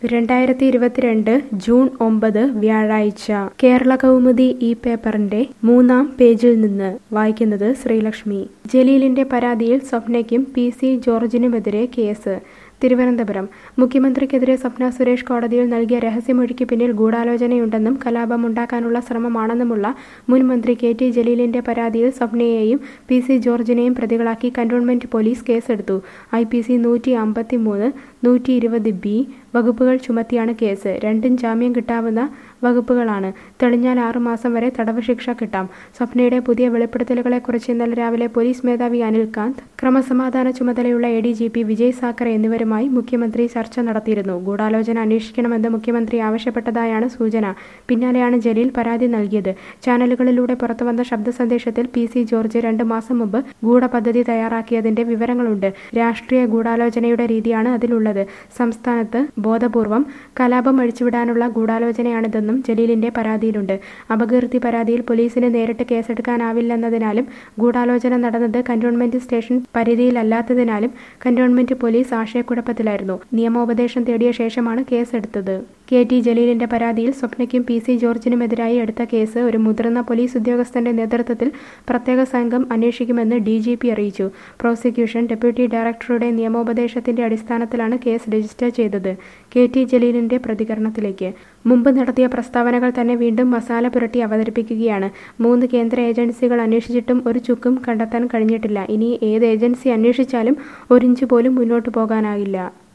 രണ്ടായിരത്തി ഇരുപത്തിരണ്ട് ജൂൺ ഒമ്പത് വ്യാഴാഴ്ച കേരള കൗമുദി ഈ പേപ്പറിന്റെ മൂന്നാം പേജിൽ നിന്ന് വായിക്കുന്നത് ശ്രീലക്ഷ്മി ജലീലിന്റെ പരാതിയിൽ സ്വപ്നയ്ക്കും പി സി ജോർജിനുമെതിരെ കേസ് തിരുവനന്തപുരം മുഖ്യമന്ത്രിക്കെതിരെ സ്വപ്ന സുരേഷ് കോടതിയിൽ നൽകിയ രഹസ്യമൊഴിക്ക് പിന്നിൽ ഗൂഢാലോചനയുണ്ടെന്നും കലാപമുണ്ടാക്കാനുള്ള ശ്രമമാണെന്നുമുള്ള മുൻ മന്ത്രി കെ ടി ജലീലിന്റെ പരാതിയിൽ സ്വപ്നയെയും പി സി ജോർജിനെയും പ്രതികളാക്കി കന്റോൺമെന്റ് പോലീസ് കേസെടുത്തു ഐ പി സി നൂറ്റി അമ്പത്തി മൂന്ന് നൂറ്റി ഇരുപത് ബി വകുപ്പുകൾ ചുമത്തിയാണ് കേസ് രണ്ടും ജാമ്യം കിട്ടാവുന്ന വകുപ്പുകളാണ് തെളിഞ്ഞാൽ ആറുമാസം വരെ തടവ് ശിക്ഷ കിട്ടാം സ്വപ്നയുടെ പുതിയ വെളിപ്പെടുത്തലുകളെക്കുറിച്ച് ഇന്നലെ രാവിലെ പോലീസ് മേധാവി അനിൽകാന്ത് ക്രമസമാധാന ചുമതലയുള്ള A D G P Vijay Sakhare എന്നിവരുമായി മുഖ്യമന്ത്രി ചർച്ച നടത്തിയിരുന്നു ഗൂഢാലോചന അന്വേഷിക്കണമെന്ന് മുഖ്യമന്ത്രി ആവശ്യപ്പെട്ടതായാണ് സൂചന പിന്നാലെയാണ് ജലീൽ പരാതി നൽകിയത് ചാനലുകളിലൂടെ പുറത്തുവന്ന ശബ്ദ സന്ദേശത്തിൽ പി സി ജോർജ് രണ്ട് മാസം മുമ്പ് ഗൂഢപദ്ധതി തയ്യാറാക്കിയതിന്റെ വിവരങ്ങളുണ്ട് രാഷ്ട്രീയ ഗൂഢാലോചനയുടെ രീതിയാണ് അതിലുള്ളത് സംസ്ഥാനത്ത് ബോധപൂർവം കലാപം അഴിച്ചുവിടാനുള്ള ഗൂഢാലോചനയാണിതെന്നും ജലീലിന്റെ പരാതിയിലുണ്ട് അപകീർത്തി പരാതിയിൽ പോലീസിന് നേരിട്ട് കേസെടുക്കാനാവില്ലെന്നതിനാലും ഗൂഢാലോചന നടന്നത് കന്റോൺമെന്റ് സ്റ്റേഷൻ പരിധിയിലല്ലാത്തതിനാലും കന്റോൺമെന്റ് പോലീസ് ആശയക്കുഴപ്പത്തിലായിരുന്നു നിയമോപദേശം തേടിയ ശേഷമാണ് കേസെടുത്തത് കെ ടി ജലീലിന്റെ പരാതിയിൽ സ്വപ്നയ്ക്കും പി സി ജോർജിനുമെതിരായി എടുത്ത കേസ് ഒരു മുതിർന്ന പോലീസ് ഉദ്യോഗസ്ഥന്റെ നേതൃത്വത്തിൽ പ്രത്യേക സംഘം അന്വേഷിക്കുമെന്ന് ഡി ജി പി അറിയിച്ചു പ്രോസിക്യൂഷൻ ഡെപ്യൂട്ടി ഡയറക്ടറുടെ നിയമോപദേശത്തിന്റെ അടിസ്ഥാനത്തിലാണ് കേസ് രജിസ്റ്റർ ചെയ്തത് കെ ടി ജലീലിന്റെ പ്രതികരണത്തിലേക്ക് മുമ്പ് നടത്തിയ പ്രസ്താവനകൾ തന്നെ വീണ്ടും മസാല പുരട്ടി അവതരിപ്പിക്കുകയാണ് മൂന്ന് കേന്ദ്ര ഏജൻസികൾ അന്വേഷിച്ചിട്ടും ഒരു ചുക്കും കണ്ടെത്താൻ കഴിഞ്ഞിട്ടില്ല ഇനി ഏത് ഏജൻസി അന്വേഷിച്ചാലും ഒരിഞ്ച് പോലും മുന്നോട്ടു പോകാനാകില്ല